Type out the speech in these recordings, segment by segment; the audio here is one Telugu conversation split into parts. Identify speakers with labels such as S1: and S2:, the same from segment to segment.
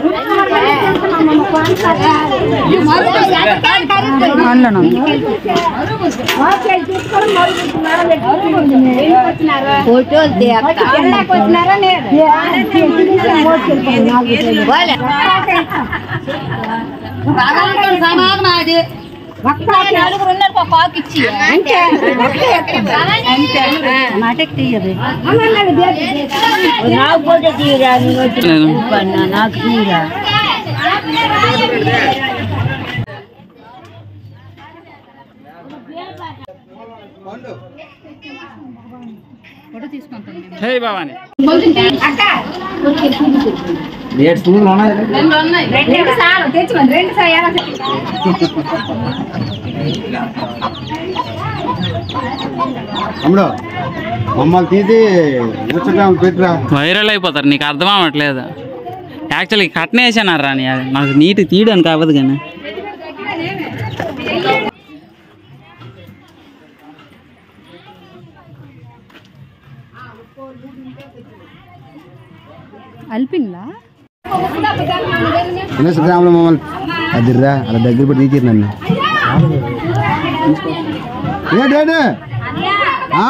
S1: అందులోనా
S2: ఫోటోలు నాకు ఫోటో తీయరా నువ్వు వచ్చి పన్నా, నాకు తీయరా
S3: హే భవాని
S4: తమ్ముడు మమ్మల్ని తీసి ముచ్చటం పెట్టరా
S3: వైరల్ అయిపోతారు నీకు అర్థం అవ్వట్లేదు యాక్చువల్లీ కట్నే వేసాను రాని అది నాకు నీట్ తీయడానికి అవ్వదు కానీ
S1: అల్పింగ్లా
S4: ఇన్స్టాగ్రామ్లో మమ్మల్ని అదిర్రా అలా దగ్గర పెట్టి తీసిరు నన్ను ఏంటి ఏంటి ఆ,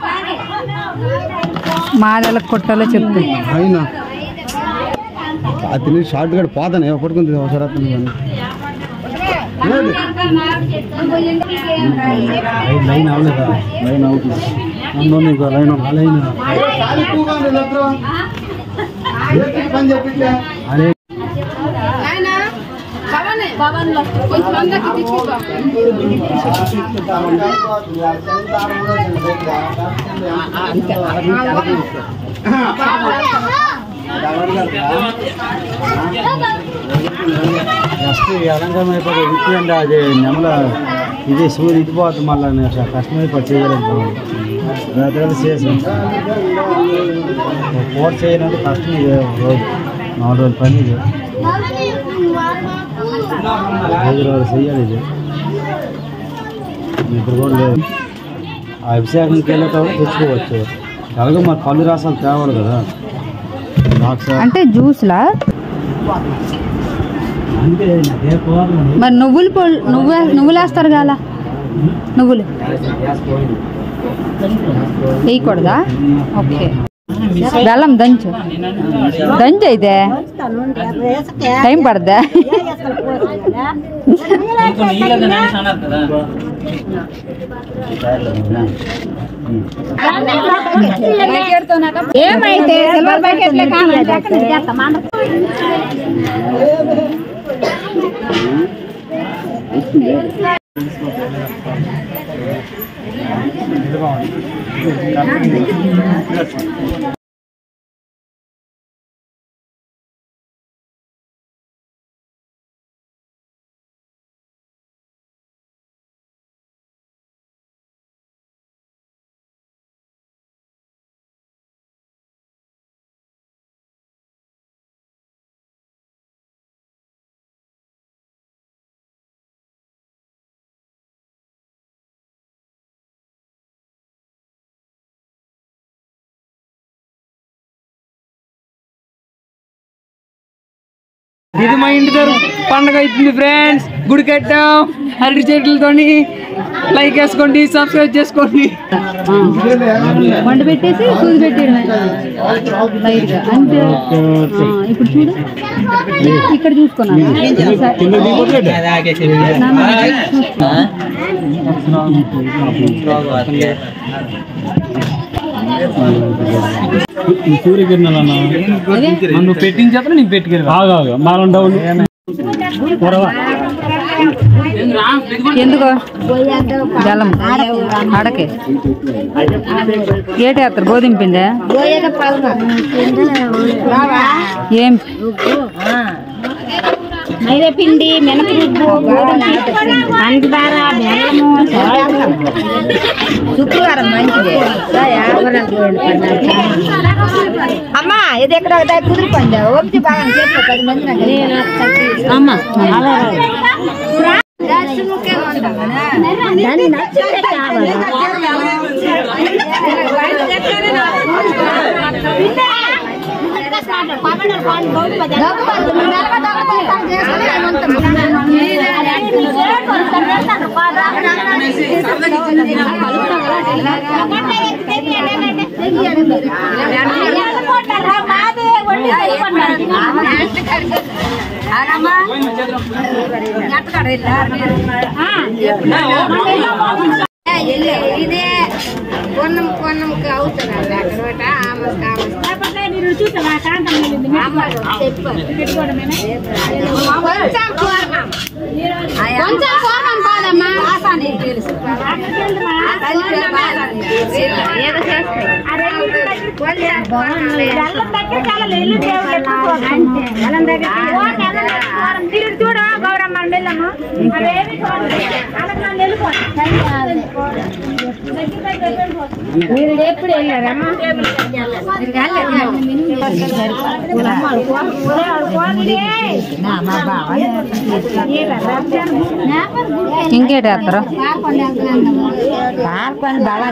S1: మాదల కొట్టాలో చెప్తే
S4: అయినా అది తిని షార్ట్ గడ్ పోతాను ఏమో పట్టుకుంది ఒకసారి అతను ఇవన్నీ. ఏంటి? లైన్ అవ్వలేదా లైన్ అవుతుంది నన్ను నీకు లైన్ లైన్ అరే నెక్స్ట్ ఈ అలంకారం అయిపోతే విప్పండి అది నెమల ఇది సూర్యుడు ఇదిపోతుంది మళ్ళీ కష్టమైపోయి చేయలేదు తర్వాత చేసాం పోట్ చేయాలంటే కష్టం ఇది రోజు నాలుగు రోజుల పని ఇది ఐదు రోజులు చెయ్యాలి ఇది ఇప్పుడు కూడా లేదు ఆ అభిషేకంకి వెళ్ళేటప్పుడు తెచ్చుకోవచ్చు అలాగే మరి పళ్ళు రాసాలు తేవాలి కదా ద్రాక్ష
S1: అంటే జ్యూస్లా
S4: అంటే నాకే పోవాలి
S1: మరి నువ్వులు పొల్ నువ్వు నువ్వులు వేస్తారు కదా నువ్వులు వేయకూడదా ఓకే బెల్లం దంచు దంచు అయితే టైం పడద్దా
S2: ఏమైతే సిల్వర్ ప్యాకెట్లే
S3: ఇది మా ఇంటి దగ్గర పండగ అవుతుంది ఫ్రెండ్స్ గుడి కట్టాం అరటి చెట్లతోని లైక్ వేసుకోండి సబ్స్క్రైబ్ చేసుకోండి
S1: వంట పెట్టేసి సూది పెట్టేయడమే లైట్గా అంతే ఆ, ఇప్పుడు చూడు ఇక్కడ చూసుకున్నాను
S4: సూర్యకిరణాలన్నా
S3: నువ్వు పెట్టించేత నీకు పెట్టుకెళ్ళి
S4: ఆగా మనం డౌన్
S1: ఎందుకు జలం అడకే ఏటేస్తారు గోధుమ పిండి ఏం
S2: మైదా పిండి మినపగుడ్డు పంచదార బెల్లము శుక్రవారం మంచిది అమ్మా ఇది ఎక్కడ కుదిరిపోయింది ఒకటి బాగా చేతిలో పది మంది నాకు
S1: అమ్మా
S2: దాన్ని నచ్చిందే కావాలి గొప్ప ఇదే కొన్నం కొన్నంకి అవుతున్నారు అక్కడ కొంచెం పూర్ణం
S1: కొంచెం కోపం కాదమ్మా
S2: చూడు గౌరమ్మ బెల్లము అవేమి మీరు ఎప్పుడు వెళ్ళారమ్మా
S1: ఇంకేటి వేస్తారు
S2: పార్కొని బాగా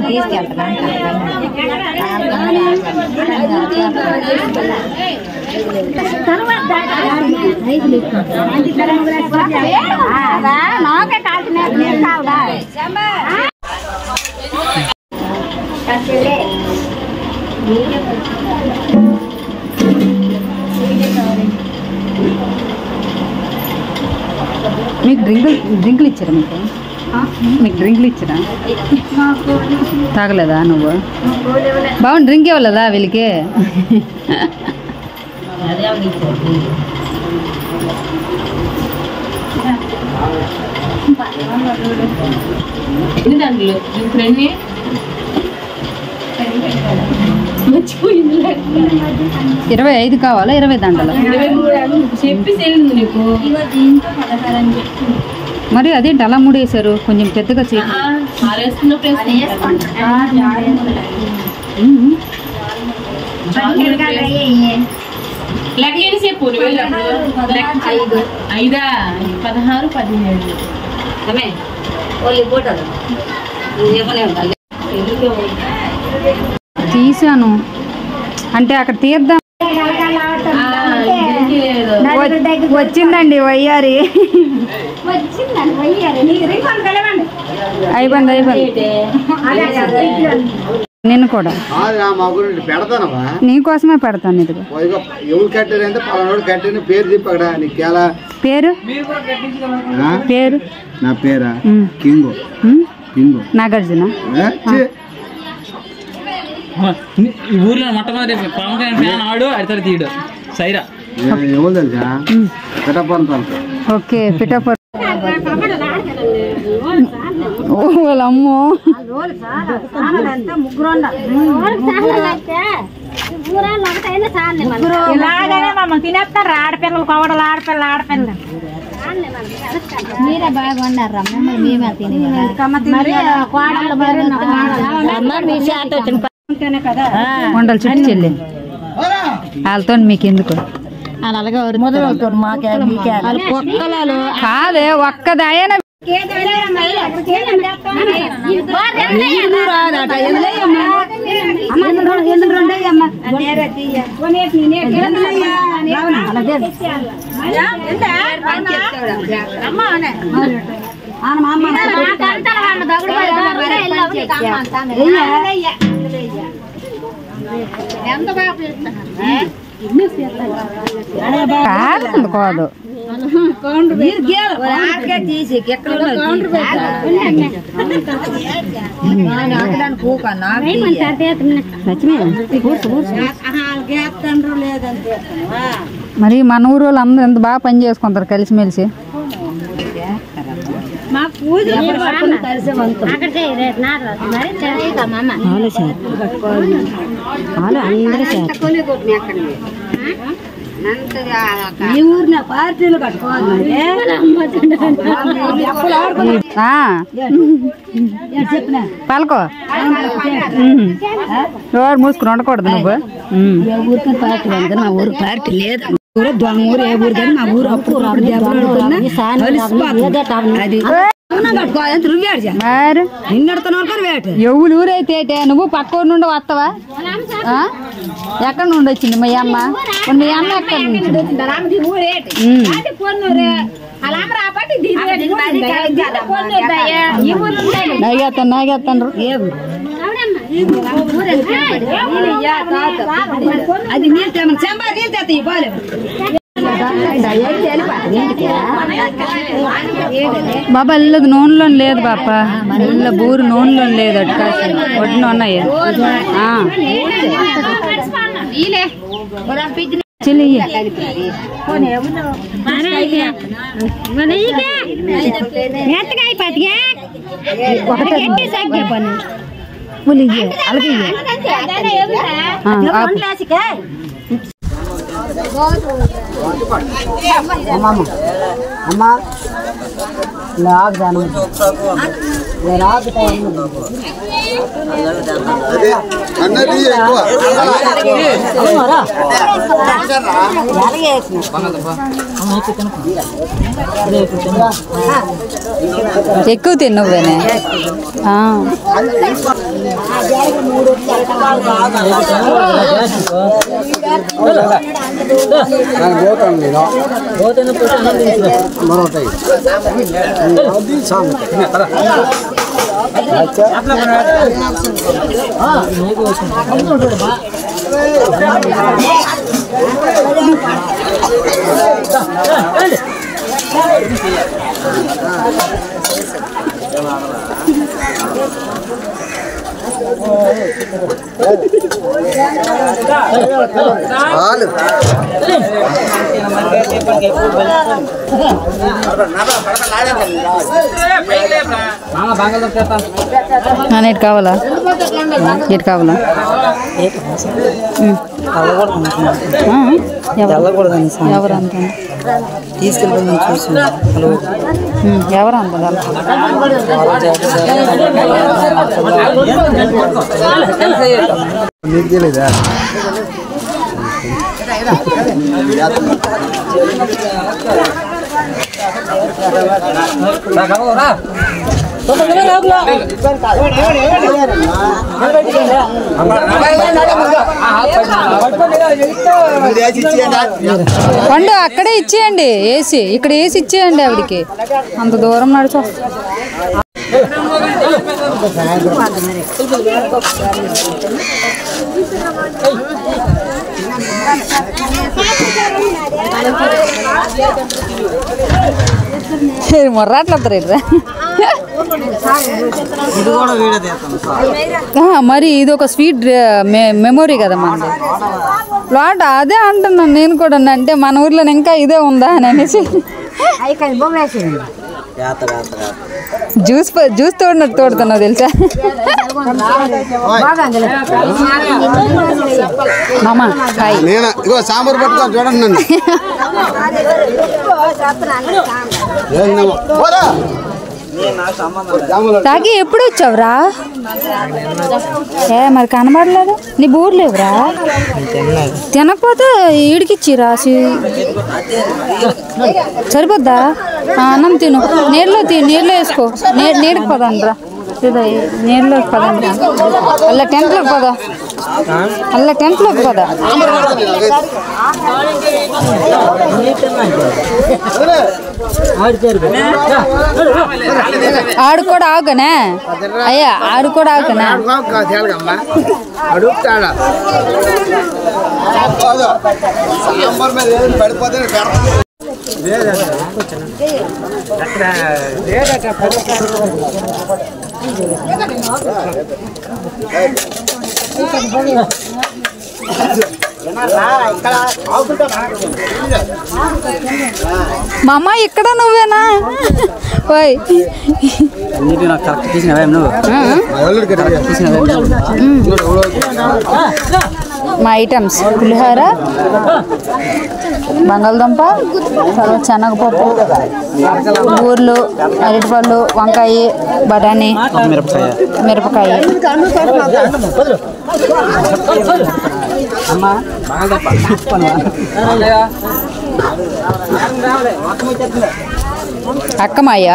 S1: నాకే కాల్చిన కావుదా మీకు డ్రింకులు డ్రింకులు ఇచ్చారా మీకు మీకు డ్రింకులు ఇచ్చారా తాగలేదా నువ్వు బాగుంది డ్రింక్ ఇవ్వలేదా వీళ్ళకి ఇరవై ఐదు కావాలా ఇరవై దండలు మరి అదేంటి అలా మూడేశారు కొంచెం పెద్దగా చేయి ఉమ్.
S5: లెక్కేసేపు ఐదా పదహారు పదిహేడు
S1: తీసాను అంటే అక్కడ తీద్దాం వ- వచ్చిందండి వయ్యారి అయిపోయింది అయిపోయింది నేను కూడా
S4: నా మగుడు పెడతానవా
S1: నీకోసమే పెడతాను ఇదిగో
S4: ఇదిగో ఎవరు కట్టారంటే పలానోడు కట్టాను పేరు చెప్పు అక్కడ నీకు ఎలా
S1: పేరు
S4: ఆ?
S1: పేరు
S4: నా పేరా
S1: ఉమ్.
S4: కింగు
S1: ఉమ్,
S4: కింగు
S1: నాగార్జున
S4: ఆ? ఛీ.
S3: ఈ ఊర్లో మొట్టమొదటి పవన్ కళ్యాణ్ ఫ్యాన్ ఆడు అడితాడు తీయడు సైరా
S4: ఏ- ఎవరు తెలుసా పెట్టపంతాను
S1: ఓకే పిఠాపురం ఓ వాళ్ళ అమ్మో
S2: ఇలాగనే మమ్మల్ని తినేస్తారు ఆడపిల్లలు కోవడలు ఆడపిల్ల ఆడపిల్ల
S1: మీరే బాగా వండారా మమ్మల్ని మేమే తిని
S2: మరి కోడలు మరి కదా
S1: వంటలు చుట్టూ చెల్లి వాళ్ళతో మీకు ఎందుకు కాదే ఒక్కదాయన కాదు అందుకోదు
S2: తీసి ఎక్కడ
S1: మరి మన ఊరు వాళ్ళు అందరూ ఎంత బాగా పని చేసుకుంటారు కలిసిమెలిసి
S2: ఈ ఊరిన పార్టీలు కట్టుకోవాలి
S1: ఆ,
S2: చెప్పిన
S1: పలకో ఉమ్. ఎవరు మూసుకుని ఉండకూడదు నువ్వు ఉమ్.
S2: ఏ ఊరికి పార్టీ ఉంది నా ఊరు పార్టీ లేదు ఊరు దొంగ ఊరు ఏ ఊరు కానీ మా ఊరు అప్పుడు అప్పుడు దెబ్బలు ఆడుకున్నా కలిసిపోతుంది. అది ఎవరన్నా కట్టుకోవాలి ఎంత నువ్వేడు చే
S1: మరి
S2: నిన్నెడుతున్నావు అనుకోని వేట
S1: ఎవరు ఊరైతే ఏటే? నువ్వు పక్క ఊరు నుండి వస్తావా ఆ? ఎక్కడ నుండి వచ్చింది మీ అమ్మ ఇప్పుడు మీ అమ్మ ఎక్కడ నుంచి
S2: రామది ఊరేటి
S1: ఉమ్.
S2: అది పొన్నూరే అలా రాబట్టి దీని ఈ ఊరు ఉంటాయి
S1: నాగేస్తాను నాగేస్తాను
S2: అది నీళ్ళు తెమ్మని చెంబా నీళ్ళు తెస్తాయి బాలేవు
S1: బాబా ఇల్లది నూనెలో లేదు బాప ఇల్ల బూరు నూనెలో లేదు అటు కాసి ఒడ్డున ఉన్నాయి ఆ. చిల్లి ఇయ్యి. పులి ఇయ్యి. అలాగే ఇయ్యి. ఆ, ఆపు.
S2: అమ్మా లాగ్ దాను లాగ్
S1: ఎక్కువ తిన్నవ్వేనే ఆ. నాన్న ఇటు కావాలా ఇటు కావాలా ఉమ్. ఆ? ఎవరు ఎవరు అంత
S6: తీసుకెళ్ళి చూసి
S1: ఉమ్, ఎవరు అంత
S4: నీకు తెలియదా
S1: పండు అక్కడే ఇచ్చేయండి ఏసీ ఇక్కడ ఏసి ఇచ్చేయండి ఆవిడికి అంత దూరం నడిచి వస్తా- మొర్రాట్లవుతారు ఇట్రా
S6: ఇది కూడా వీడియో తీస్తాను సార్
S1: ఆ, మరి ఇది ఒక స్వీట్ మెమొరీ కదా మనది ప్లాట్ అదే అంటున్నాను నేను కూడా అంటే మన ఊర్లో ఇంకా ఇదే ఉందా అని అనేసి
S6: వేత వేత వేత
S1: జ్యూస్ ప- జ్యూస్ తోడినట్టు తోడుతున్నావు తెలుసా మామ హాయ్
S4: నేను ఇగో సాంబార్ పట్టుకో చూడండి నన్ను ఏందమ్మా? పోరా. సాంబార్
S1: తాగి ఎప్పుడు వచ్చావురా ఏ మరి కనబడలేదు నీ బూర్ లేవురా తినకపోతే ఈడికిచ్చిరా సరిపోద్దా ఆ, అన్నం తిను నీళ్ళలో తిను నీళ్ళలో వేసుకో నీ నీడికి పదండి రా ఇదో ఈ నీళ్ళలోకి పదండి అల్ల టెంట్లోకి పద అల్ల టెంట్లోకి పద ఆడు కూడా ఆగనే అయ్యా ఆడు కూడా ఆగనే
S4: అడుగుతాడా సాంబార్ మీద ఏదైనా పడిపోతే పెడతాను
S1: మా అమ్మ ఇక్కడ నువ్వేనా ఓయ్
S6: అన్నిటి నాకు కరెక్ట్ తీసినవే నువ్వు
S1: మా ఐటమ్స్ పులిహోర బంగాళదుంప తర్వాత శనగపప్పు బూర్లు అరటిపళ్ళు వంకాయ బఠానీ
S6: మిరపకాయ
S1: మిరపకాయ
S6: అమ్మా
S1: అక్కమాయ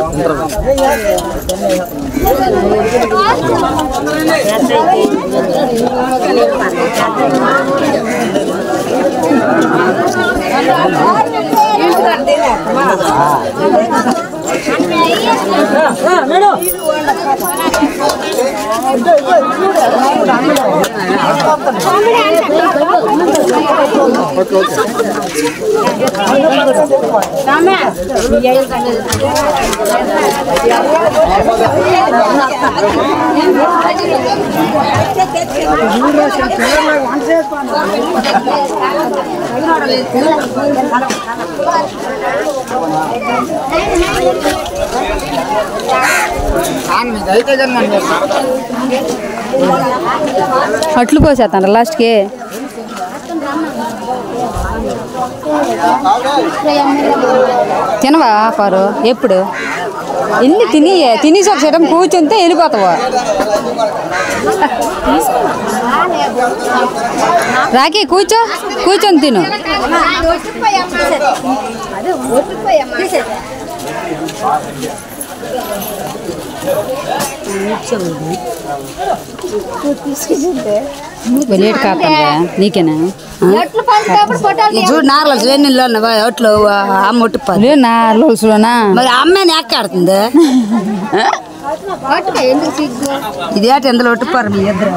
S1: అట్లు కోసేస్తాను లాస్ట్కి తినవా పారు ఎప్పుడు వెళ్ళి తిని తినేసి ఒక సైతం కూర్చుంటే వెళ్ళిపోతావు రాకి కూర్చో కూర్చొని తిను వెళ్ళేటి కాకుండా నీకేనా
S7: చూడు నార్లు వెన్నెల్లో ఒట్లు అమ్మ ఒట్టుపాలి
S1: లే నా లోసులోనా
S7: మరి అమ్మని ఎక్కాడుతుంది ఇది ఏంటి ఎందులో ఒట్టుపారు మీ ఇద్దరు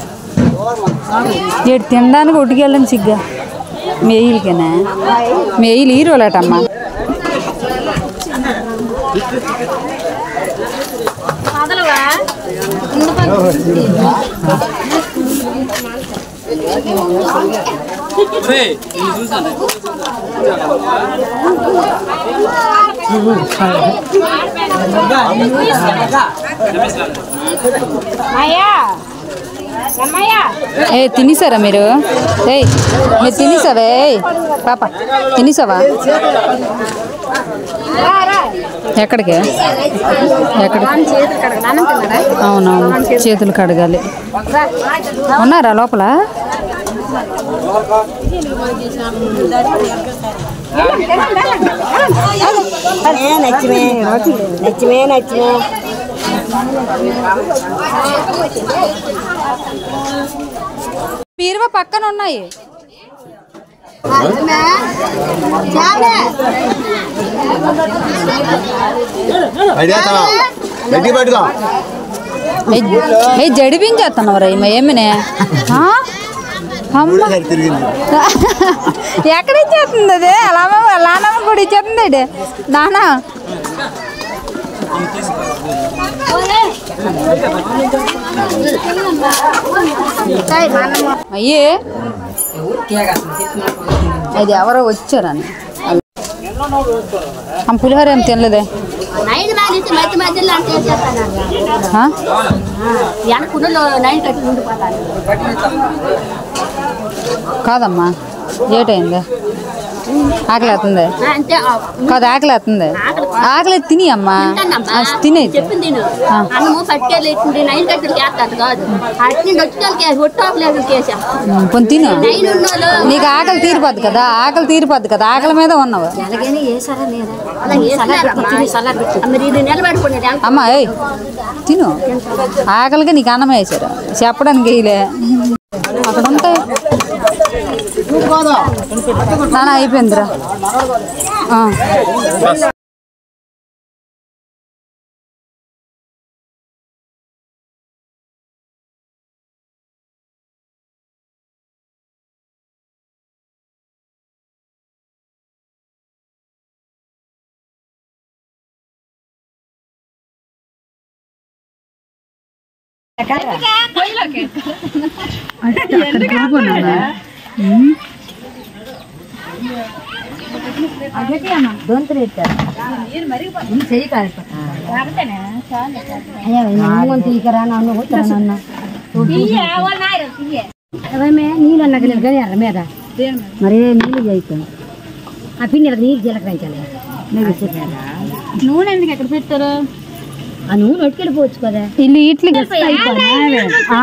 S1: ఏడు తినడానికి ఒట్టుకెళ్ళని సిగ్గా మేయిలకేనా మేయిలు హీరోలటమ్మా ఏ తినేసారా మీరు ఏయ్ మీరు తినేసావే ఏయ్ పాప తినేసావా ఎక్కడికి ఎక్కడికి అవునవును చేతులు కడగాలి ఉన్నారా లోపల
S7: నచ్చమే నచ్చమే నచ్చమే
S1: బీరువా పక్కన ఉన్నాయి
S4: గట్టి పట్టుకో
S1: ఏ జడిపించేస్తున్నావు రా ఏమినే ఆ? అమ్మ
S4: తిరిగింది
S1: ఎక్కడ ఇచ్చేస్తుంది అది అలా లానమ్మ కూడా ఇచ్చేస్తుంది ఇది. నానా అయ్యే అది ఎవరో వచ్చారని ఆ పులిహోర ఏం తినలేదే
S8: నైట్ మానేసి మధ్య మధ్యలో అంటే చేస్తాను
S1: ఆ?
S8: వెనకున్నలో నైట్ కట్టి ఉండిపోతాను
S1: కాదమ్మా ఏటైంది ఆకలి అవుతుంది
S8: అంటే ఆ,
S1: కాదు ఆకలి అవుతుంది ఆకలి తిని అమ్మా
S8: తింటానమ్మా.
S1: ఆ, తినేది
S8: చెప్పింది నేను
S1: ఆ.
S8: అన్నము పట్టుకెళ్ళి నైన్ కట్టలు చేస్తాను కాదు అట్ని వచ్చి ఒట్టోకలేదు కేసా
S1: కొంచెం తిను
S8: నైన్ ఉన్నోళ్ళు
S1: నీకు ఆకలి తీరిపోద్ది కదా ఆకలి తీరిపోద్ది కదా ఆకలి మీద ఉన్నావు
S8: అలాగేనే వేసారా లేదా అలా వేసారా మరి ఇది నిలబెట్టుకునేది
S1: అమ్మా ఏయ్ తిను ఆకలిగా నీకు అన్నం వేశారు చెప్పడానికి వేయలే అక్కడ ఉంటాయి నాన్న అయిపోయిందిరా ఆ.
S7: నీళ్ళు అన్నాక నేను కానీ ఎర్ర మీద మరి నీళ్ళు చేయిస్తాను ఆ పిండి నీళ్ళు జీలకరించాలి నీళ్ళు చెప్పారా
S8: నూనె ఎందుకు ఎక్కడ పెట్టారు
S7: ఆ నూనె ఒట్టుకెళ్ళిపోవచ్చు కదా
S1: ఇల్లు ఇట్లకి ఆ.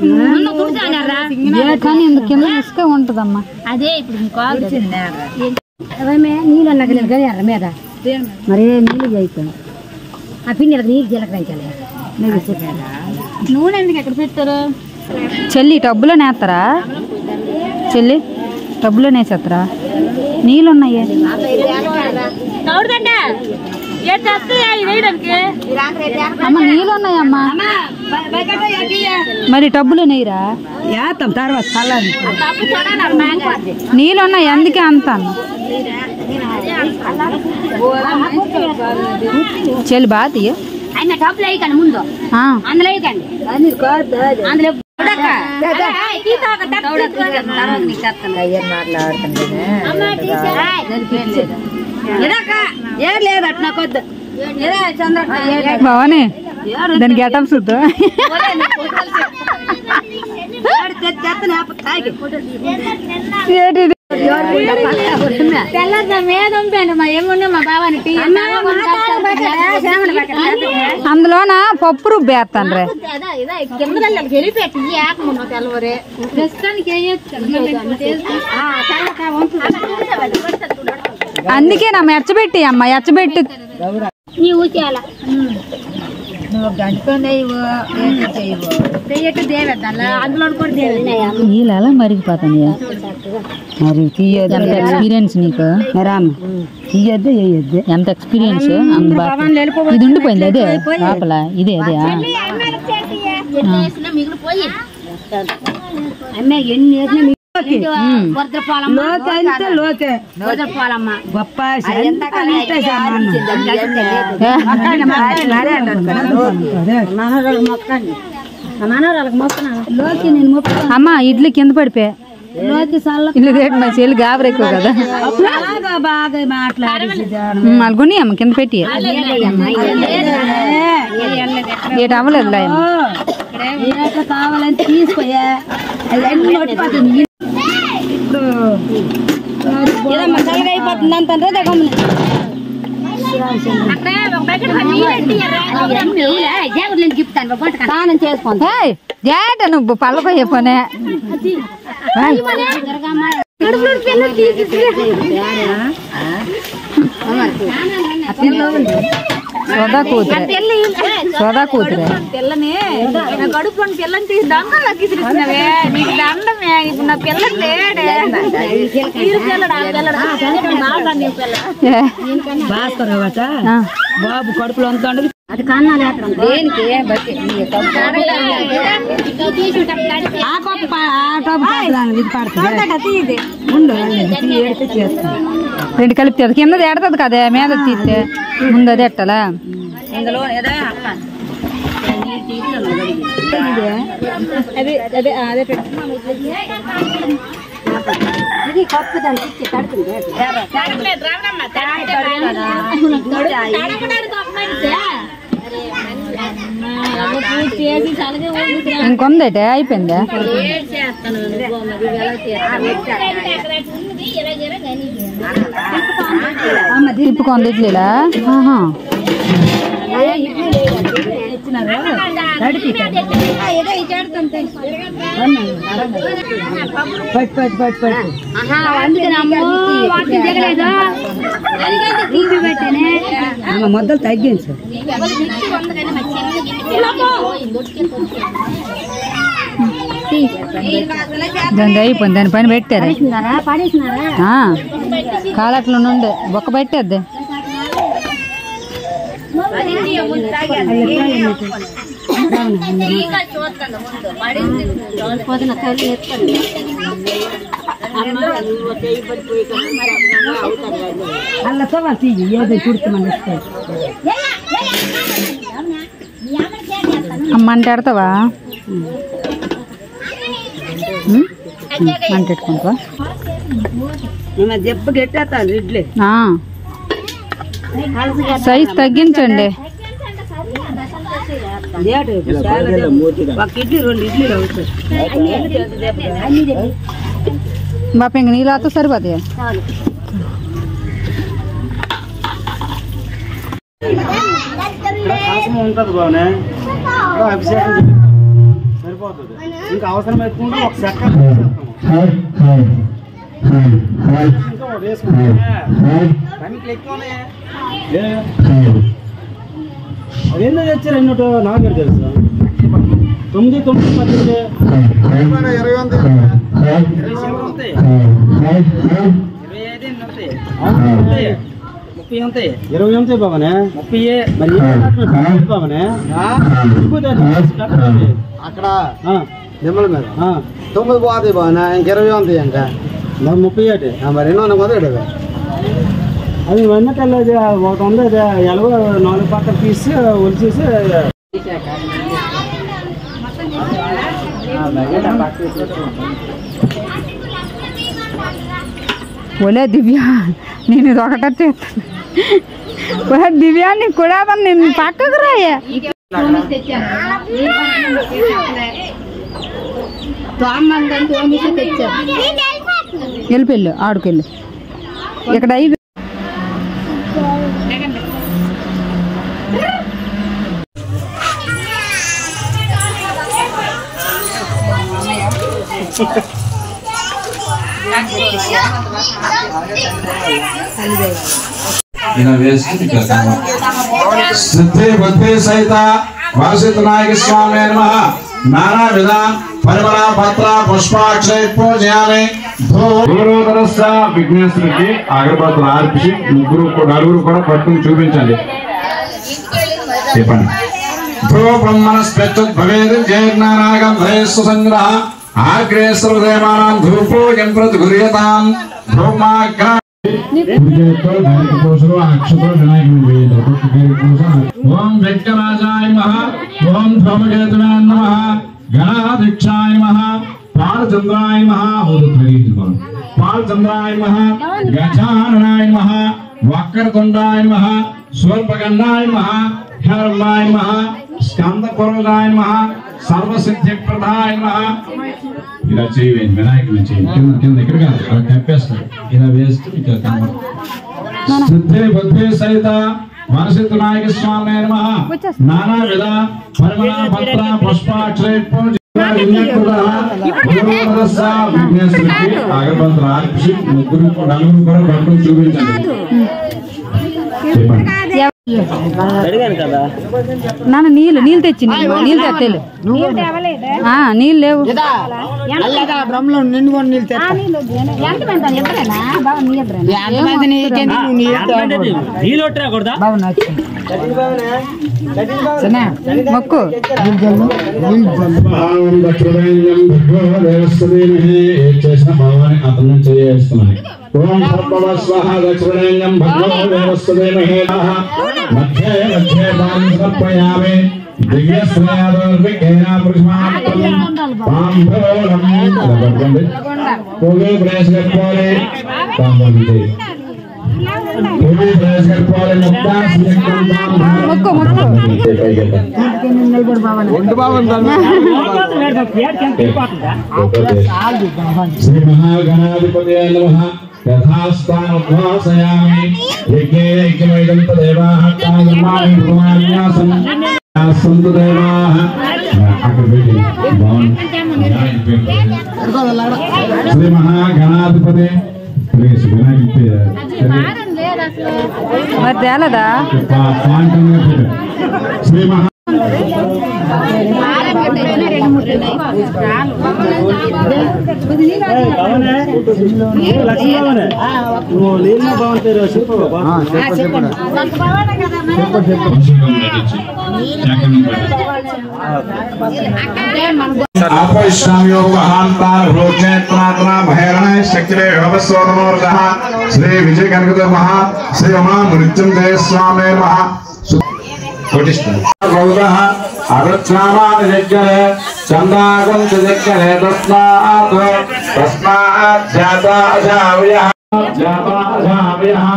S1: ఏ కానీ ఇందుకు కింద ఇసుక ఉంటుందమ్మా
S8: అదే ఇప్పుడు మీకు
S7: అవే నీళ్ళు అన్నాక నేను గడియార మీద మరి నీళ్ళు చేయిస్తాను ఆ పిండి నీళ్ళు జీలకరించాలి నీళ్ళు చెప్పాను
S8: నూనె ఎందుకు ఎక్కడ పెట్టారు
S1: చెల్లి టబ్బులో నేస్తారా చెల్లి టబ్బులో నేసేస్తారా నీళ్ళు ఉన్నాయి
S8: తౌడుదండ ఏడు చేస్తాయా ఇది వేయడానికి
S1: అమ్మ నీళ్ళు ఉన్నాయమ్మా మరి టబ్బులో నెయ్యరా
S7: వేస్తాం తర్వాత చల్లని
S8: తప్పు చూడాలి మ్యాంగో
S1: నీళ్ళు ఉన్నాయి అందుకే అంత చెల్లి బాగా తీయ
S8: ఆయన డబ్బులు వేయకండి ముందు
S1: ఆ,
S8: అందులో వేయకండి అందులో ఉడక. ఏయ్, తీసాక డబ్బు తీసుకోండి. అమ్మ, తీసా. ఉడక. ఏం లేదు అట్లా కొద్దు ఏరా, చంద్రక్క, ఏడు.
S1: భవాని దానికి గెటప్ చూద్దా ఏంటిది
S8: తెల్లది మీద ఉంపాను మా ఏమున్నా మా బాబాని టీ
S1: అందులోన పప్పు రుబ్బేస్తాను రే
S8: కింద గెలిపెట్టి ఏకమున్న తెల్లవరే ప్రస్తుతానికి
S1: అందుకే నా మెచ్చబెట్టి అమ్మ ఎచ్చబెట్టి
S8: నీవు చేయాల
S2: నువ్వు గంటుకొని చెయ్యట్టు దేవేద్దాం అందులో కూడా దేవేద్దాం
S1: వీళ్ళు ఎలా మరిగిపోతాయి మరి తీయద్దు ఎంత ఎక్స్పీరియన్స్ నీకు
S7: రామ్మ తీయద్దు వేయద్దు
S1: ఎంత ఎక్స్పీరియన్స్ అంత బాగా ఇది ఉండిపోయింది అదే లోపల ఇదే అదే
S8: మిగిలిపోయి
S7: అమ్మ ఎన్ని వేసినా మీకు
S8: వరదపోలమ్మ
S7: లోతే అంతే లోతే
S8: వరదపోలమ్మ
S7: గొప్ప అంతే సామాన్యం. మనవరాలకు మొక్కండి మనవరాలకు మొక్కనా లోకి నేను మొక్కుతాను
S1: అమ్మ ఇడ్లీ కింద పడిపోయా
S7: లోకి చల్ల
S1: ఇల్లు రేటు మా చెల్లి గాబరి ఎక్కువ కదా
S7: బాగా బాగా మాట్లాడేసి
S1: ఉమ్, వాళ్ళు కొని అమ్మ కింద పెట్టి ఏట అవ్వలేదు
S7: ఎట్లా కావాలంటే తీసుకోయా అవన్నీ నొట్టిపోతుంది ఇప్పుడు మసాలాగా అయిపోతుంది అంటారా దగ్గర
S8: అక్కడ ఒక బకెట్ నీళ్ళు జాగ్రత్తలు గిప్పుతాను బొట్టక
S7: స్నానం చేసుకోండి
S1: జాట నువ్వు పల్లకొయ్య పోనే సోదా కూతురే సోదా కూతురే
S8: పిల్లని నా కడుపు పిల్లని తీసి దండం కిసిరిస్తున్నావే నీకు దండమే ఇప్పుడు నా పిల్లని లేడే తీరు పిల్లడు ఆ పిల్లడు బాగా నీ పిల్లడు
S1: ఏ,
S7: భాస్కర్ అవట
S1: ఆ,
S7: బాబు కడుపులో అంత ఉండదు అది కన్నాలు దేనికి ఆ పప్పు పా- ఆ టప్పు పడతాను, ఇది పడుతుంది ఉండు ఇది ఏడితే చేస్తాను
S1: రెండు కలిపి అది కింద ఎడతది కదా మీద తీస్తే ముందు అది ఎట్టాలా
S7: ఇందులో ఏదో అక్క ఇది కప్పు దాన్ని ఇచ్చి కడుతుంది
S1: ఇంకొందట అయిపోయిందా తిప్పుకుంది ఇడ్లీలా ఆహా.
S7: పట్టు పట్టు పట్టు పట్టు ఆమె మొదలు తగ్గించు
S1: దాని అయిపోయింది దాని పైన పెట్టారు
S7: పడేసినారా పడేసినారా
S1: ఆ, కాలట్లో నుండి బొక్క పెట్టేద్ది
S7: పొద్దున తల్లి ఎత్తుకొని అల్లతో వాళ్ళు తీయి ఏదో కుడుతున్నాను ఇస్తాయి
S1: అమ్మ అంటే ఆడతావా మంట పెట్టుకుంటావా
S7: మేము దెబ్బ గెట్టేస్తాను ఇడ్లీ
S1: ఆ. సైజ్ తగ్గించండి
S7: ఏడు చాలా దెబ్బ. ఒక ఇడ్లీ రెండు ఇడ్లీలు అవుతాయి
S1: బాప ఇంక నీళ్ళు ఆతో సరిపోతాయి
S4: అవసరం ఉంటుంది బాగానే అభిషేకం చేయి. సరిపోతుంది ఇంకా అవసరం ఎత్తుకుంటే ఒక సెకండ్ ఇంకా అదేందో తెచ్చారు ఎన్నోటో నాకు తెలుసు తొమ్మిది తొమ్మిది పద్దెనిమిది
S6: ముప్పై ఉంటాయి
S4: ఇరవై ఉంటాయి బాబానే
S6: ముప్పై
S4: మరి ఏం కట్టలేదు బాబానే
S9: అక్కడ
S4: ఆ,
S9: నిమ్మల మీద
S4: ఆ,
S9: తొమ్మిది పోతాయి బాగా ఇంక ఇరవై ఉంటాయి ఇంకా
S4: మరి ముప్పై ఒకటి
S9: ఆ, మరి ఎన్నో మొదలు
S4: అది వెన్నకల్లా అది ఒకటి ఉంది అది ఎలవ నాలుగు పక్కన తీసి ఒలిచేసి
S1: ఒలే దివ్య నేను ఇది ఒకటే చేస్తాను ఒలే దివ్య నీకు కూడా నేను పక్కకు రాయే వెళ్ళిపోళ్ళు ఆడుకెళ్ళి ఇక్కడ అయి
S10: ఈయన వేసి ఇక్కడ కనబడు. సిద్ధి బుద్ధి సహిత వరసిద్ధ నాయక స్వామి నమ నానా విధ పరిమళ పత్ర పుష్పాక్షయ పూజయామి దూరోదరస్య విఘ్నేశ్వరికి అగరబత్తులు ఆర్పించి ముగ్గురు కూడా- నలుగురు కూడా పట్టుకుని చూపించండి చెప్పండి ధ్రువం మనస్పెత్తు భవేది జయజ్ఞానాగం భయస్సు సంగ్రహ ఆగ్రేశ్వర దేవానాం ధూపోయం ప్రతి గురియతాం ధ్రువమాగ్ర ఓం వెంకరాజాయ నమ ఓం ధూమకేతువే నమ గణాధిక్షాయ నమ పాలచంద్రాయ నమ పాలచంద్రాయ నమ గజాననాయ నమ వక్రతుండాయ నమ స్వర్పగండాయ నమ హేరళాయ నమ స్కంద పురోగాయ నమ సర్వసిద్ధి ప్రదాయ నమ ఇలా చేయవేయండి వినాయకుని చేయండి కింద కింద ఇక్కడ కాదు అక్కడ కప్పేస్తాడు ఇలా వేస్తూ ఇక్కడ కనబడు సిద్ధి బుద్ధి సహిత మనసిద్ధ నాయక స్వామి నమ నానా విధ పరిమళ పత్ర పుష్పాక్షయ పూజ విఘ్నేశ్వరికి అగరబత్తులు ఆర్పించి ముగ్గురు నలుగురు కూడా పట్టుకుని చూపించండి చెప్పండి
S1: నాన్న నీళ్ళు నీళ్ళు తెచ్చి నీళ్ళు తెత్తేలు నీళ్ళు లేవు
S9: బ్రహ్మలో నిన్ను కూడా నీళ్ళు తెస్తా. ఎంతమంది నీకేంటి నువ్వు నీళ్ళు తేకూడదు.
S1: మొక్కు
S10: భావం దక్షిణేయం భగవో దేవస్థదేమహే చేసిన భావాన్ని అతను చేస్తున్నాయి ఓం సర్వవ స్వాహ దక్షిణేయం భగవో దేవస్థదేమహే మధ్యే మధ్యే భావం సమర్పయామి దివ్య శ్రేయాదోర్వికేనా పురుషమాత్రం పాంభోళం పట్టుకోండి పూలు ప్రేస్ కట్టుకోవాలి పాంభోళి పూలు ప్రేస్ కట్టుకోవాలి ముక్తా
S1: మొక్కు మొక్కు
S10: శ్రీ మహాగణాధిపతి నమ యథాస్థానోద్వాసయామి యజ్ఞే యజ్ఞమైదం తదేవాః కాయమామి భువాన్యాసం సంతు దేవాః అక్కడ పెట్టి బాగుంది శ్రీ మహాగణాధిపతి ప్లీజ్ వినాయక
S1: మరి తేలదా
S10: పాంటంగా పెట్టారు శ్రీ మహా
S4: నువ్వు నీళ్ళ బాగుంటారు చెప్పు బాబా
S10: ఆపయిష్టామ్యో మహాంతాన్ భోజ్నేత్రాత్మ భైరణే శక్తిరే భవస్వతమూర్ధః శ్రీ విజయ కనకద మహా శ్రీ ఉమా మృత్యుంజయ స్వామి మహా కోటిష్ఠ గౌరః అగచ్ఛామాన యజ్ఞరే చందాగం యజ్ఞరే తస్మాత్ తస్మాత్ జాతా అజావ్యః జాతా అజావ్యః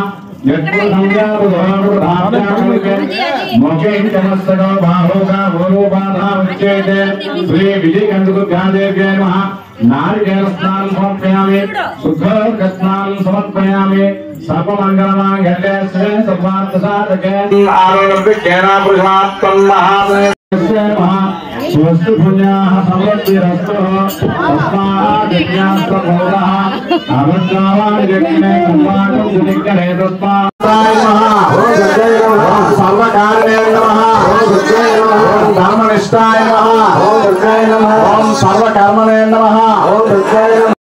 S10: నారికేళస్నానం సమర్పయామి శుద్ధోర్గస్నానం సమర్పయామి సర్వమంగళమాంగళ్యే శ్రీ సర్వార్థ సాధకే ఆరోగ్యేనా పురుషాత్తం మహాదేవ స్వస్తి పుణ్యాః సమృద్ధిరస్తు తస్మాద్ యజ్ఞాస్త బోధః అరుణావాణి జగనే కుమారం సునిక్కరే తత్వాయ నమః ఓం సర్వకారణే నమః ఓం ధర్మనిష్టాయ నమః ఓం సర్వకర్మణే నమః